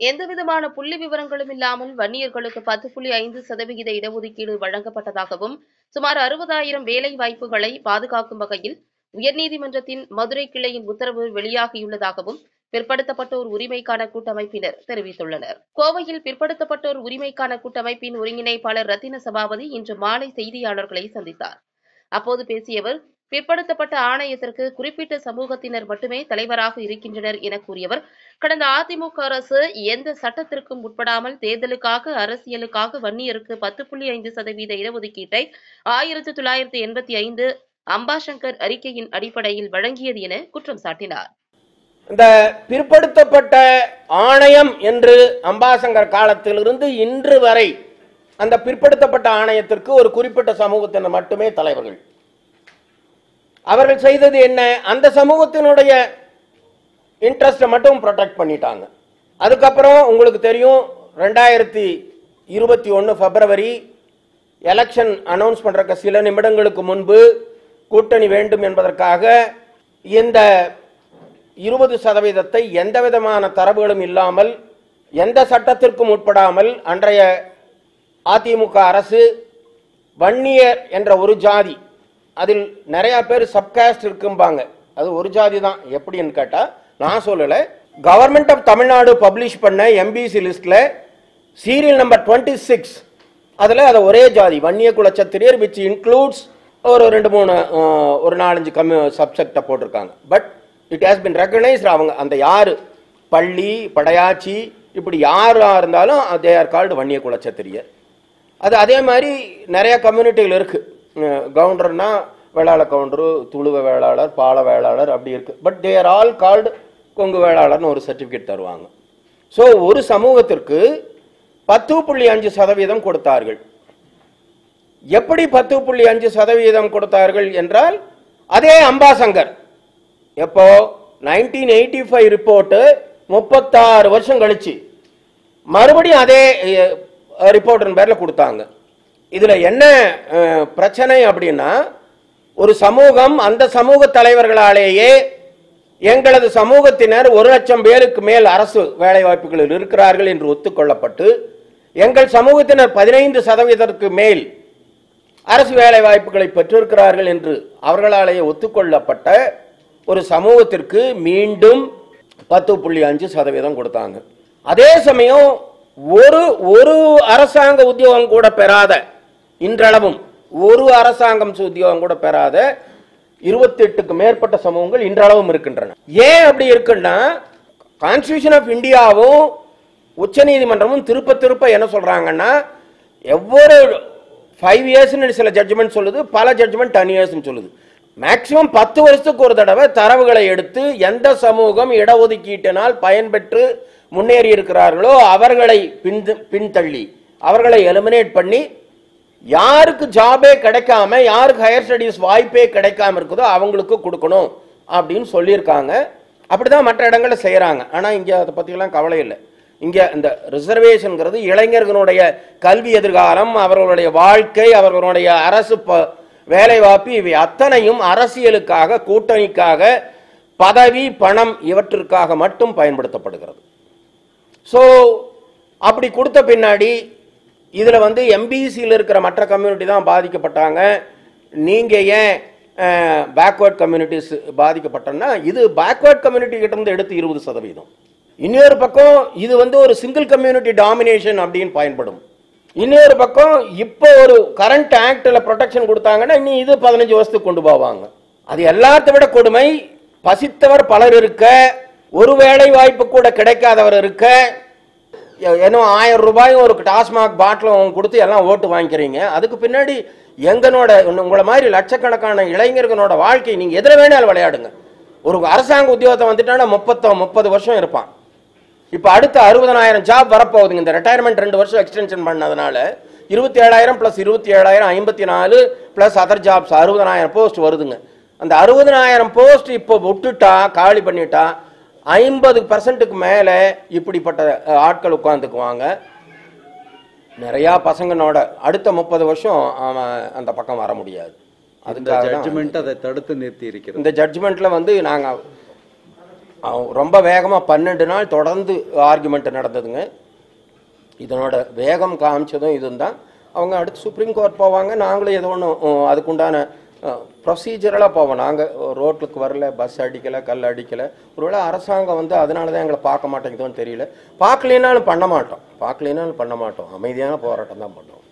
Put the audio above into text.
எந்தவிதமான புள்ளி விவரங்களும் இல்லாமல் வன்னியர்களுக்கு பத்து புள்ளி ஐந்து சதவிகித இடஒதுக்கீடு வழங்கப்பட்டதாகவும் சுமார் அறுபதாயிரம் வேலை வாய்ப்புகளை பாதுகாக்கும் வகையில் உயர்நீதிமன்றத்தின் மதுரை கிளையின் உத்தரவு வெளியாகியுள்ளதாகவும் பிற்படுத்தப்பட்டோர் உரிமைக்கான கூட்டமைப்பினர் தெரிவித்துள்ளனர் கோவையில் பிற்படுத்தப்பட்டோர் உரிமைக்கான கூட்டமைப்பின் ஒருங்கிணைப்பாளர் ரத்தின சபாபதி இன்று மாலை செய்தியாளர்களை சந்தித்தார் அப்போது பேசிய அவர் பிற்படுத்தப்பட்ட ஆணையத்திற்கு குறிப்பிட்ட சமூகத்தினர் மட்டுமே தலைவராக இருக்கின்றனர் என கூறியவர் கடந்த அதிமுக அரசு எந்த சட்டத்திற்கும் உட்படாமல் தேர்தலுக்காக அரசியலுக்காக வன்னியருக்கு பத்து புள்ளி ஐந்து சதவீத இடஒதுக்கீட்டை ஆயிரத்தி தொள்ளாயிரத்தி எண்பத்தி ஐந்து அம்பாசங்கர் அறிக்கையின் அடிப்படையில் வழங்கியது என குற்றம் சாட்டினார் இந்த பிற்படுத்தப்பட்ட ஆணையம் என்று அம்பாசங்கர் காலத்திலிருந்து இன்று வரை அந்த பிற்படுத்தப்பட்ட ஆணையத்திற்கு ஒரு குறிப்பிட்ட சமூகத்தினர் மட்டுமே தலைவர்கள் அவர்கள் செய்தது என்ன அந்த சமூகத்தினுடைய இன்ட்ரெஸ்ட்டை மட்டும் ப்ரொடெக்ட் பண்ணிட்டாங்க அதுக்கப்புறம் உங்களுக்கு தெரியும் ரெண்டாயிரத்தி இருபத்தி ஒன்று பிப்ரவரி எலெக்ஷன் அனௌன்ஸ் பண்றக்க சில நிமிடங்களுக்கு முன்பு கூட்டணி வேண்டும் என்பதற்காக இந்த இருபது சதவீதத்தை எந்த விதமான தரவுகளும் இல்லாமல் எந்த சட்டத்திற்கும் உட்படாமல் அன்றைய அதிமுக அரசு வன்னியர் என்ற ஒரு ஜாதி அதில் நிறைய பேர் சப்காஸ்ட் இருக்கும்பாங்க அது ஒரு ஜாதி தான் எப்படின்னு கேட்டா நான் சொல்லல கவர்மெண்ட் ஆஃப் தமிழ்நாடு பப்ளிஷ் பண்ண எம்பிசி லிஸ்ட்ல சீரியல் நம்பர் டுவெண்ட்டி சிக்ஸ் அதில் அது ஒரே ஜாதி வன்னிய குலச்சத்திரியர் விச் இன்க்ளூட்ஸ் ஒரு ரெண்டு மூணு அஹ், ஒரு நாலஞ்சு கம்மி சப்செக்டை போட்டிருக்காங்க but it has been recognised அவங்க அந்த யாரு பள்ளி படையாச்சி இப்படி யாரா இருந்தாலும் தே ஆர் கால்டு வன்னிய குலச்சத்திரியர் அது அதே மாதிரி நிறைய கம்யூனிட்டிகள் இருக்கு அஹ் கவுண்டர்னா வேளாள கவுண்டரு துளுவ வேளாளர் பால வேளாளர் அப்படி இருக்கு but they are all called Kongu வேளாளர்னு ஒரு சர்டிபிகேட் தருவாங்க ஸோ ஒரு சமூகத்திற்கு பத்து புள்ளி அஞ்சு சதவீதம் கொடுத்தார்கள் எப்படி பத்து புள்ளி அஞ்சு சதவீதம் கொடுத்தார்கள் என்றால் அதே அம்பாசங்கர் எப்போ நைன்டீன் எயிட்டி ஃபைவ் ரிப்போர்ட்டு முப்பத்தாறு வருஷம் கழிச்சு மறுபடியும் அதே ரிப்போர்ட்டின் பேர்ல கொடுத்தாங்க இதுல என்ன அஹ், பிரச்சனை அப்படின்னா ஒரு சமூகம் அந்த சமூக தலைவர்களாலேயே எங்களது சமூகத்தினர் ஒரு லட்சம் பேருக்கு மேல் அரசு வேலைவாய்ப்புகளில் இருக்கிறார்கள் என்று ஒத்துக்கொள்ளப்பட்டு எங்கள் சமூகத்தினர் பதினைந்து சதவீதத்திற்கு மேல் அரசு வேலை வாய்ப்புகளை பெற்றிருக்கிறார்கள் என்று அவர்களாலேயே ஒத்துக்கொள்ளப்பட்ட ஒரு சமூகத்திற்கு மீண்டும் பத்து புள்ளி அஞ்சு சதவீதம் கொடுத்தாங்க அதே சமயம் ஒரு ஒரு அரசாங்க உத்தியோகம் கூட பெறாத இன்றளவும் ஒரு அரசாங்கம் உத்தியோகம் கூட பெறாத இருபத்தி எட்டுக்கு மேற்பட்ட சமூகங்கள் இன்றளவும் இருக்கின்றன ஏன் அப்படி இருக்குன்னா கான்ஸ்டியூஷன் ஆஃப் இந்தியாவும் உச்சநீதிமன்றமும் திருப்ப திருப்ப என்ன சொல்றாங்கன்னா ஒவ்வொரு ஃபைவ் இயர்ஸ்னு சில ஜட்ஜ்மெண்ட் சொல்லுது பல ஜட்ஜ்மெண்ட் டென் இயர்ஸ்னு சொல்லுது மேக்சிமம் பத்து வருஷத்துக்கு ஒரு தடவை தரவுகளை எடுத்து எந்த சமூகம் இடஒதுக்கீட்டினால் பயன்பெற்று முன்னேறி இருக்கிறார்களோ அவர்களை பின் பின்தள்ளி அவர்களை எலிமினேட் பண்ணி யாருக்கு ஜாபே கிடைக்காம யாருக்கு ஹையர் ஸ்டடீஸ் வாய்ப்பே கிடைக்காம இருக்குதோ அவங்களுக்கு கொடுக்கணும் அப்படின்னு சொல்லியிருக்காங்க அப்படிதான் மற்ற இடங்கள்ல செய்யறாங்க ஆனா இங்க அதை பத்தியெல்லாம் கவலை இல்லை இங்க இந்த ரிசர்வேஷன்ங்கிறது இளைஞர்களுடைய கல்வி எதிர்காலம் அவர்களுடைய வாழ்க்கை அவர்களுடைய அரசு ப- வேலைவாய்ப்பு இவை அத்தனையும் அரசியலுக்காக கூட்டணிக்காக பதவி பணம் இவற்றிற்காக மட்டும் பயன்படுத்தப்படுகிறது ஸோ அப்படி கொடுத்த பின்னாடி இதில் வந்து எம்பிசியில் இருக்கிற மற்ற கம்யூனிட்டி தான் பாதிக்கப்பட்டாங்க நீங்கள் ஏன் பேக்வேர்ட் கம்யூனிட்டிஸ் பாதிக்கப்பட்டோம்னா இது பேக்வேர்ட் கம்யூனிட்டி கிட்ட இருந்து எடுத்து இருபது சதவீதம் இன்னொரு பக்கம் இது வந்து ஒரு சிங்கிள் கம்யூனிட்டி டாமினேஷன் அப்படின்னு பயன்படும் இன்னொரு பக்கம் இப்போ ஒரு கரண்ட் ஆக்ட்ல ப்ரொடெக்ஷன் கொடுத்தாங்கன்னா இனி இது பதினஞ்சு வருஷத்துக்கு கொண்டு போவாங்க அது எல்லாத்த விட கொடுமை பசித்தவர் பலர் இருக்க ஒரு வேலை வாய்ப்பு கூட கிடைக்காதவர் இருக்க ஏன்னோ ஆயிரம் ரூபாயும் ஒரு டாஸ்மாக் பாட்டிலும் கொடுத்து எல்லாம் ஓட்டு வாங்கிக்கிறீங்க அதுக்கு பின்னாடி எங்கனோட உங்களை மாதிரி லட்சக்கணக்கான இளைஞர்களோட வாழ்க்கை நீங்க எதில் வேணாலும் விளையாடுங்க ஒரு அரசாங்க உத்தியோகத்தை வந்துட்டானா முப்பத்தோ முப்பது வருஷம் இருப்பான் இப்போ அடுத்த அறுபதனாயிரம் ஜாப் வரப்போகுதுங்க இந்த ரிட்டையர்மெண்ட் ரெண்டு வருஷம் எக்ஸ்டென்ஷன் பண்ணதுனால இருபத்தி ஏழாயிரம் ப்ளஸ் இருபத்தி ஏழாயிரம் ஐம்பத்தி நாலு ப்ளஸ் அதர் ஜாப்ஸ் அறுபதனாயிரம் போஸ்ட் வருதுங்க அந்த அறுபதனாயிரம் போஸ்ட் இப்போ விட்டுட்டா காலி பண்ணிட்டா ஐம்பது பர்சன்ட்டுக்கு மேலே இப்படிப்பட்ட அஹ், ஆட்கள் உட்காந்துக்குவாங்க நிறையா பசங்கனோட அடுத்த முப்பது வருஷம் அவன் அந்த பக்கம் வர முடியாது அந்த அதுக்காக தான் ஜட்ஜ்மெண்ட் அதை தடுத்து நிறுத்தி இருக்கிறது இந்த ஜட்ஜ்மெண்ட்ல வந்து நாங்க அவன் ரொம்ப வேகமாக பன்னெண்டு நாள் தொடர்ந்து ஆர்குமெண்ட் நடந்ததுங்க இதனோட வேகம் காமிச்சதும் இதுவும் தான் அவங்க அடுத்து சுப்ரீம் கோர்ட் போவாங்க நாங்களும் ஏதோ ஒன்று அதுக்குண்டான ப்ரொசீஜரலாக போவோம் நாங்கள் ரோட்டுக்கு வரல பஸ் அடிக்கலை கல் அடிக்கலை ஒருவேளை அரசாங்கம் வந்து அதனால தான் எங்களை பார்க்க மாட்டேங்குதோன்னு தெரியல பார்க்கலினாலும் பண்ண மாட்டோம் பார்க்கலினாலும் பண்ண மாட்டோம் அமைதியான போராட்டம் தான் பண்ணுவோம்